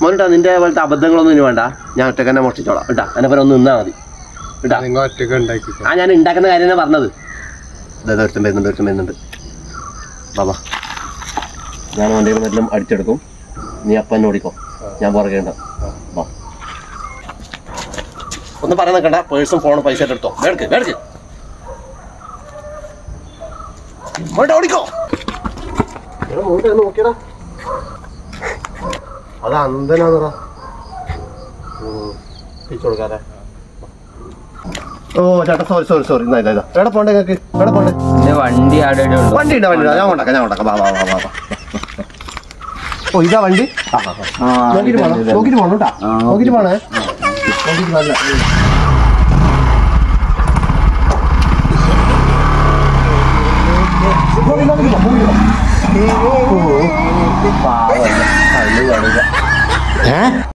മോനിട്ടാ നിന്റെ പോലത്തെ അബദ്ധങ്ങളൊന്നും ഇനി വേണ്ട ഞാൻ ഒറ്റക്ക് തന്നെ മോഷ്ടിച്ചോളാം കേട്ടാ എന്നെ പോലെ ഒന്ന് നിന്നാ മതി കേട്ടാ നിങ്ങൾ ഒറ്റക്ക് ഉണ്ടാക്കിക്കോ ആ ഞാൻ ഉണ്ടാക്കുന്ന കാര്യം തന്നെ പറഞ്ഞത് ഇതാ ഒരുത്തം വരുന്നുണ്ട് ഒരുത്തം വരുന്നുണ്ട് ബാബാ ഞാൻ വണ്ടിയിൽ നിന്നെല്ലാം അടിച്ചെടുക്കും നീ അപ്പം എന്നെ ഓടിക്കോ ഞാൻ പുറകെ ഉണ്ടാവും വാ ഒന്ന് പറയാൻ നിൽക്കണ്ട പേഴ്സും ഫോണും പൈസ ഒക്കെ എടുത്തോ വേടക്ക് വേടക്ക് മോട്ടെ ഓടിക്കോ എടാ, മോട്ടെ ഒന്ന് നോക്കിയടാ അത് അന്തനാന്നടാ തിരിച്ചു കൊടുക്കാതെ ഓ ചേട്ടാ സോറി സോറി സോറി ഇതാ ഇതാ ഇതാ. എവിടെ പോണ്ടേ നിങ്ങൾക്ക് എവിടെ പോണ്ടേ എന്റെ വണ്ടി അവിടെ ഇവിടെ ഉള്ളു വണ്ടി ഉണ്ട് വണ്ടി ഉണ്ട് ഞാൻ കൊണ്ടാക്കാം ഞാൻ കൊണ്ടാക്കാം വാ വാ വാ വാ വാ ഓ ഇതാ വണ്ടി ആ, ആ, ആ. നോക്കിട്ട് പോണം നോക്കിട്ട് പോണം കേട്ടാ നോക്കിട്ട് പോണേ നോക്കിട്ട് നല്ല പാവല്ല കള്ളു കാണില്ല ഏ